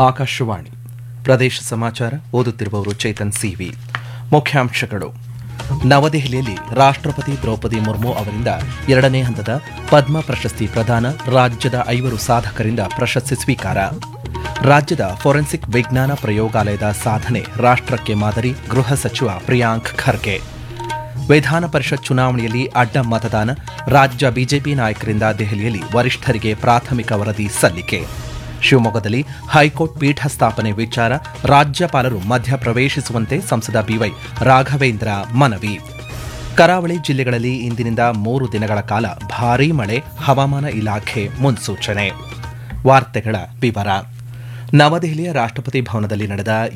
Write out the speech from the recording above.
ಆಕಾಶವಾಣಿ ಪ್ರದೇಶ ಸಮಾಚಾರ ಓದುತ್ತಿರುವವರು ಚೇತನ್ ಸಿವಿ ಮುಖ್ಯಾಂಶಗಳು ನವದೆಹಲಿಯಲ್ಲಿ ರಾಷ್ಟ್ರಪತಿ ದ್ರೌಪದಿ ಮುರ್ಮು ಅವರಿಂದ ಎರಡನೇ ಹಂತದ ಪದ್ಮ ಪ್ರಶಸ್ತಿ ಪ್ರದಾನ ರಾಜ್ಯದ ಐವರು ಸಾಧಕರಿಂದ ಪ್ರಶಸ್ತಿ ಸ್ವೀಕಾರ ರಾಜ್ಯದ ಫೋರೆನ್ಸಿಕ್ ವಿಜ್ಞಾನ ಪ್ರಯೋಗಾಲಯದ ಸಾಧನೆ ರಾಷ್ಟ್ರಕ್ಕೆ ಮಾದರಿ ಗೃಹ ಸಚಿವ ಪ್ರಿಯಾಂಕ್ ಖರ್ಗೆ ವಿಧಾನ ಪರಿಷತ್ ಚುನಾವಣೆಯಲ್ಲಿ ಅಡ್ಡ ಮತದಾನ ರಾಜ್ಯ ಬಿಜೆಪಿ ನಾಯಕರಿಂದ ದೆಹಲಿಯಲ್ಲಿ ವರಿಷ್ಠರಿಗೆ ಪ್ರಾಥಮಿಕ ವರದಿ ಸಲ್ಲಿಕೆ ಶಿವಮೊಗ್ಗದಲ್ಲಿ ಹೈಕೋರ್ಟ್ ಪೀಠ ಸ್ಥಾಪನೆ ವಿಚಾರ ರಾಜ್ಯಪಾಲರು ಮಧ್ಯಪ್ರವೇಶಿಸುವಂತೆ ಸಂಸದ ಬಿವೈ ರಾಘವೇಂದ್ರ ಮನವಿ ಕರಾವಳಿ ಜಿಲ್ಲೆಗಳಲ್ಲಿ ಇಂದಿನಿಂದ ಮೂರು ದಿನಗಳ ಕಾಲ ಭಾರೀ ಮಳೆ ಹವಾಮಾನ ಇಲಾಖೆ ಮುನ್ಸೂಚನೆ ವಾರ್ತೆಗಳ ವಿವರ ನವದೆಹಲಿಯ ರಾಷ್ಟ್ರಪತಿ ಭವನದಲ್ಲಿ ನಡೆದ